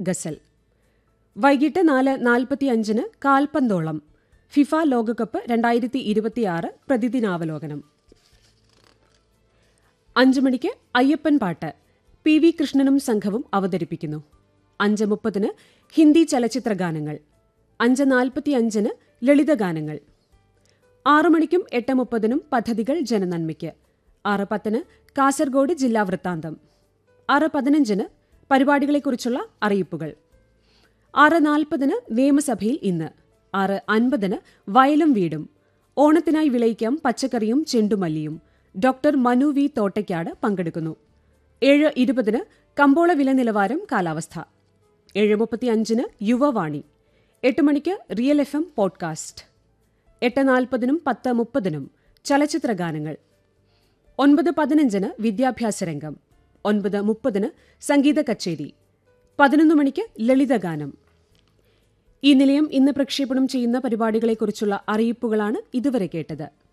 ഗസൽ വൈകിട്ട് നാല് നാൽപ്പത്തിയഞ്ചിന് കാൽപന്തോളം ഫിഫ ലോകകപ്പ് രണ്ടായിരത്തി ഇരുപത്തിയാറ് പ്രതിദിനാവലോകനം അഞ്ചു മണിക്ക് അയ്യപ്പൻ പാട്ട് പി വി കൃഷ്ണനും സംഘവും അവതരിപ്പിക്കുന്നു അഞ്ച് മുപ്പതിന് ഹിന്ദി ചലച്ചിത്ര ഗാനങ്ങൾ അഞ്ച് നാൽപ്പത്തിയഞ്ചിന് ലളിതഗാനങ്ങൾ ആറു മണിക്കും എട്ട് മുപ്പതിനും പദ്ധതികൾ ജനനന്മയ്ക്ക് ആറ് പത്തിന് കാസർഗോഡ് ജില്ലാ വൃത്താന്തം ആറ് പതിനഞ്ചിന് പരിപാടികളെക്കുറിച്ചുള്ള അറിയിപ്പുകൾ ആറ് നാൽപ്പതിന് നിയമസഭയിൽ ഇന്ന് ആറ് അൻപതിന് വയലും വീടും ഓണത്തിനായി വിളയിക്കാം പച്ചക്കറിയും ചെണ്ടുമല്ലിയും ഡോക്ടർ മനു വി തോട്ടയ്ക്കാട് പങ്കെടുക്കുന്നു ഏഴ് ഇരുപതിന് കമ്പോള വില നിലവാരം കാലാവസ്ഥ ഏഴ് മുപ്പത്തിയഞ്ചിന് യുവവാണി എട്ട് മണിക്ക് റിയൽ എഫ് എം പോഡ്കാസ്റ്റ് എട്ട് നാൽപ്പതിനും പത്ത് മുപ്പതിനും ചലച്ചിത്ര ഗാനങ്ങൾ ഒൻപത് പതിനഞ്ചിന് വിദ്യാഭ്യാസ രംഗം ഒൻപത് മുപ്പതിന് സംഗീത കച്ചേരി പതിനൊന്ന് മണിക്ക് ലളിതഗാനം ഈ നിലയം ഇന്ന് പ്രക്ഷേപണം ചെയ്യുന്ന പരിപാടികളെക്കുറിച്ചുള്ള അറിയിപ്പുകളാണ് ഇതുവരെ കേട്ടത്